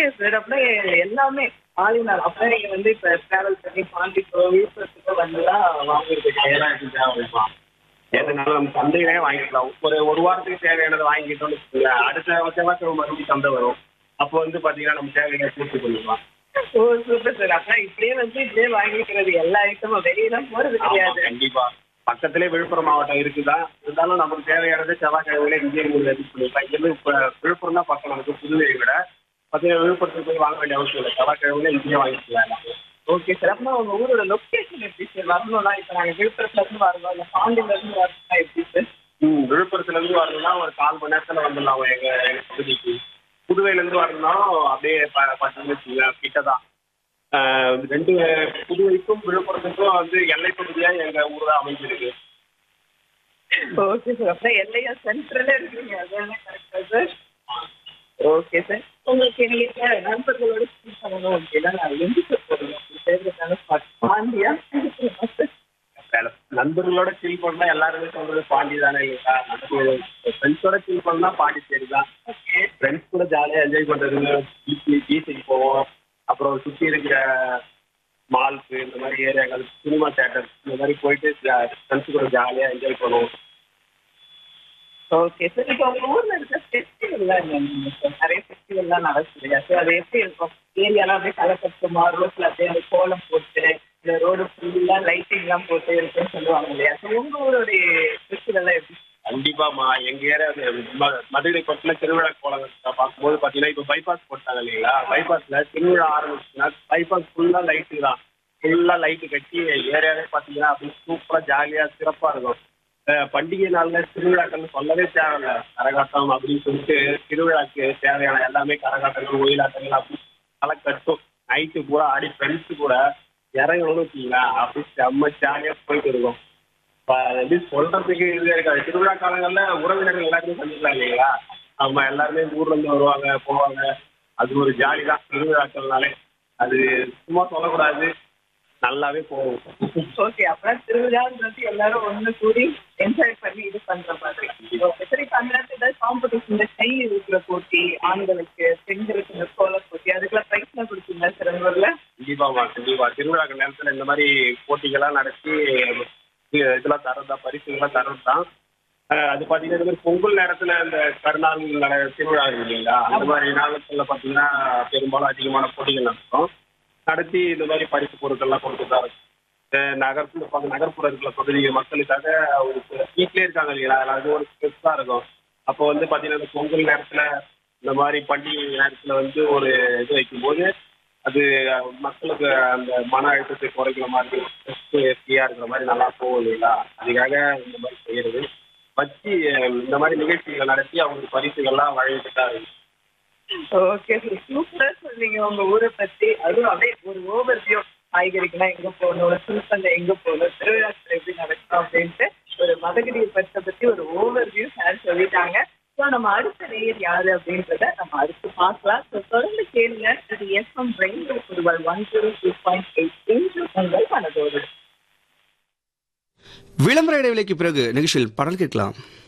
Sir அப்படின்னா எல்லாமே ஆளினால் அப்படின்னா நீங்க வந்து இப்ப டிராவல் பண்ணி பாண்டிக்கோ விழுப்புரத்துக்கோ வந்துதான் வாங்கிருக்கு அதெல்லாம் எதுவும் தேவையில்லைப்பா எதுனாலும் நம்ம சந்தையிலே வாங்கிக்கலாம் ஒரு ஒரு வாரத்துக்கு தேவையானதை வாங்கிட்டோம்னு வச்சுக்கோங்களேன் அடுத்த செவ்வாய்க்கிழமை மறுபடியும் சந்தை வரும் அப்போ வந்து பாத்தீங்கன்னா நம்ம தேவையை பூர்த்தி பண்ணிக்கலாம் ஓ சூப்பர் சார் அப்படின்னா இப்படியே வந்து இப்படியே வாங்கிக்கிறது எல்லா ஐட்டமும் வெளியெல்லாம் போறது ஆமா, கிடையாது கண்டிப்பா பக்கத்திலே விழுப்புரம் மாவட்டம் இருக்குதா இருந்தாலும் நமக்கு தேவையானது செவ்வாய்க்கிழமையில இங்கே உங்களுக்கு இது பண்ணிக்கலாம் இங்கிருந்து இப்ப விழுப்புரம் தான் பக்கம் நமக்கு புதுவையை விட பார்த்தீங்கன்னா விழுப்புரத்துக்கு போய் வாங்க வேண்டிய அவசியம் இல்லை செவ்வாய்க்கிழமையில இங்கேயே வாங்கிக்கலாம் எல்லாமே. ஓகே சார் அப்படின்னா உங்க ஊரோட லொக்கேஷன் எப்படி சார் வரணும்னா இப்ப நாங்க விழுப்புரத்துல இருந்து வரணும் இல்ல பாண்டியில இருந்து வரணும்னா எப்படி சார் ம் விழுப்புரத்துல இருந்து வரணும்னா ஒரு கால் மணி நேரத்துல வந்துடலாம் எங்க எங்க பகுதிக்கு புதுவையில இருந்து வரணும்னாலும் அப்படியே ப- பத்து நிமிஷம் கிட்ட தான் ஆஹ் ரெண்டு புதுவைக்கும் விழுப்புரத்துக்கும் வந்து எல்லை பகுதியா எங்க ஊர் தான் அமைஞ்சிருக்கு ஓகே சார் அப்படின்னா எல்லையா சென்ட்ரல்ல இருக்கீங்க அதானே கரெக்டா சார் ஓகே சார் உங்களுக்கு நீங்க நண்பர்களோட ஸ்பீட் பண்ணணும் அப்படின்னா நான் எந்த சார் போகணும் ஃபேவரட்டான ஸ்பாட் பாண்டியா சார் வேலை. நண்பர்களோட சில் பண்ணா எல்லாருமே சொல்றது பாண்டி தானே இல்லையா ஃப்ரெண்ட்ஸோட சில் பண்ணா பாண்டிச்சேரி தான் ஓகே ஃப்ரெண்ட்ஸ் கூட ஜாலியா என்ஜாய் பண்றதுன்னு பீச் பீச்சுக்கு போவோம் அப்புறம் சுத்தி இருக்கிற மால்ஸு இந்த மாதிரி ஏரியாக்கள் சினிமா தேட்டர் இந்த மாதிரி போயிட்டு ஃப்ரெண்ட்ஸ் கூட ஜாலியா என்ஜாய் பண்ணுவோம் ஓகே சார் இப்போ உங்க ஊர்ல இருக்க ஃபெஸ்டிவல்லாம் என்னென்ன சார் நிறைய ஃபெஸ்டிவல்லாம் நடக்குது இல்லையா சார் அது எப்படி இருக்கும் ஏரியாலாம் அப்படியே கலக்கட்டுமா ரோட்ல அப்படியே அந்த கோலம் போட்டு இந்த ரோடு ஃபுல்லா லைட்டிங்லாம் போட்டு இருக்குன்னு சொல்லுவாங்க இல்லையா ஸோ உங்க ஊருடைய ஃபெஸ்டிவல்லாம் எப்படி கண்டிப்பாமா எங்க ஏரியா மதுரை பக்கத்துல திருவிழா கோலம் பார்க்கும்போது பாத்தீங்கன்னா இப்ப பைபாஸ் போட்டாங்க இல்லைங்களா பைபாஸ்ல திருவிழா ஆரம்பிச்சுன்னா பைபாஸ் ஃபுல்லா லைட்டு தான் ஃபுல்லா லைட்டு கட்டி ஏரியாவே பாத்தீங்கன்னா அப்படியே சூப்பரா ஜாலியா சிறப்பா இருக்கும் அஹ் பண்டிகை நாள்ல திருவிழாக்கள் சொல்லவே தேவையில்ல கரகாட்டம் அப்படின்னு சொல்லிட்டு திருவிழாக்கு தேவையான எல்லாமே கரகாட்டங்கள் ஒயிலாட்டங்கள் அப்படி களை கட்டும் நைட்டு பூரா ஆடி ஃப்ரெண்ட்ஸ் கூட இறங்கணும்னு வச்சுங்களா அப்படி செம்ம ஜாலியா போயிட்டு இருக்கும் இப்ப எப்படி சொல்றதுக்கு இது இருக்காது திருவிழா காலங்கள்ல உறவினர்கள் எல்லாருமே சந்திக்கலாம் இல்லைங்களா ஆமா எல்லாருமே ஊர்ல இருந்து வருவாங்க போவாங்க அது ஒரு ஜாலி தான் திருவிழாக்கள்னாலே அது சும்மா சொல்லக்கூடாது நல்லாவே போகும் ஓகே அப்புறம் திருவிழான்றது எல்லாரும் ஒண்ணு கூடி என்ஜாய் பண்ணி இது பண்ற மாதிரி ஓகே சரி இப்ப அந்த நேரத்துல ஏதாவது காம்படிஷன் இந்த கை இருக்கிற போட்டி ஆண்களுக்கு பெண்களுக்கு இந்த கோல போட்டி அதுக்கெல்லாம் பிரைஸ்லாம் கொடுத்தீங்களா சார் உங்க ஊர்ல கண்டிப்பாமா கண்டிப்பா திருவிழாக்கள் நேரத்துல இந்த மாதிரி போட்டிகள்லாம் நடத்தி இது- இதெல்லாம் தரது தான் பரிசுகள்லாம் தரது தான் அஹ் அது பாத்தீங்கன்னா இந்த மாதிரி பொங்கல் நேரத்துல இந்த கருநாள் நட திருவிழா இருக்கு இல்லைங்களா அந்த மாதிரி நாட்கள்ல பாத்தீங்கன்னா பெரும்பாலும் அதிகமான போட்டிகள் நடத்தும் நடத்தி இந்த மாதிரி பரிசு பொருட்கள்லாம் கொடுத்து தான் இருக்கும் அஹ் நகர்ப்புற பக்க- நகர்ப்புற இருக்கிற பகுதி மக்களுக்காக ஒரு வீட்லயே இருக்காங்க இல்லைங்களா அது ஒரு ஸ்ட்ரெஸ்ஸா இருக்கும் அப்போ வந்து பாத்தீங்கன்னா இந்த பொங்கல் நேரத்துல இந்த மாதிரி பண்டிகை நேரத்துல வந்து ஒரு இது வைக்கும்போது அது அஹ், மக்களுக்கு அந்த மன அழுத்தத்தை குறைக்கிற மாதிரி ஃப்ரீயா இருக்கிற மாதிரி நல்லா போகும் இல்லைங்களா அதுக்காக இந்த மாதிரி செய்யறது வச்சு அஹ், இந்த மாதிரி நிகழ்ச்சிகளை நடத்தி அவங்களுக்கு பரிசுகள்லாம் வழங்கிட்டு தான் இருக்கு ஓகே சார் சூப்பரா சொன்னீங்க உங்க ஊரை பத்தி அதுவும் அப்படியே ஒரு ஓவர் வியூ காய்கறிக்கெல்லாம் எங்க போகணும் சுல்பந்த எங்க போகணும் திருவிழாக்கள் எப்படி நடக்கும் அப்படின்ட்டு ஒரு மதகிரியை பற்றி பத்தி ஒரு ஓவர் வியூ சார் சொல்லிட்டாங்க ஸோ நம்ம அடுத்த நேயர் யாரு அப்படின்றத நம்ம அடுத்து பார்க்கலாம் ஸோ தொடர்ந்து கேளுங்க இது எஃப்எம் ரெயின்போ புதுவல் one zero two point eight என்று உங்கள் மனதோடு விளம்பர இடைவெளிக்கு பிறகு நிகழ்ச்சியில் பாடல் கேட்கலாம்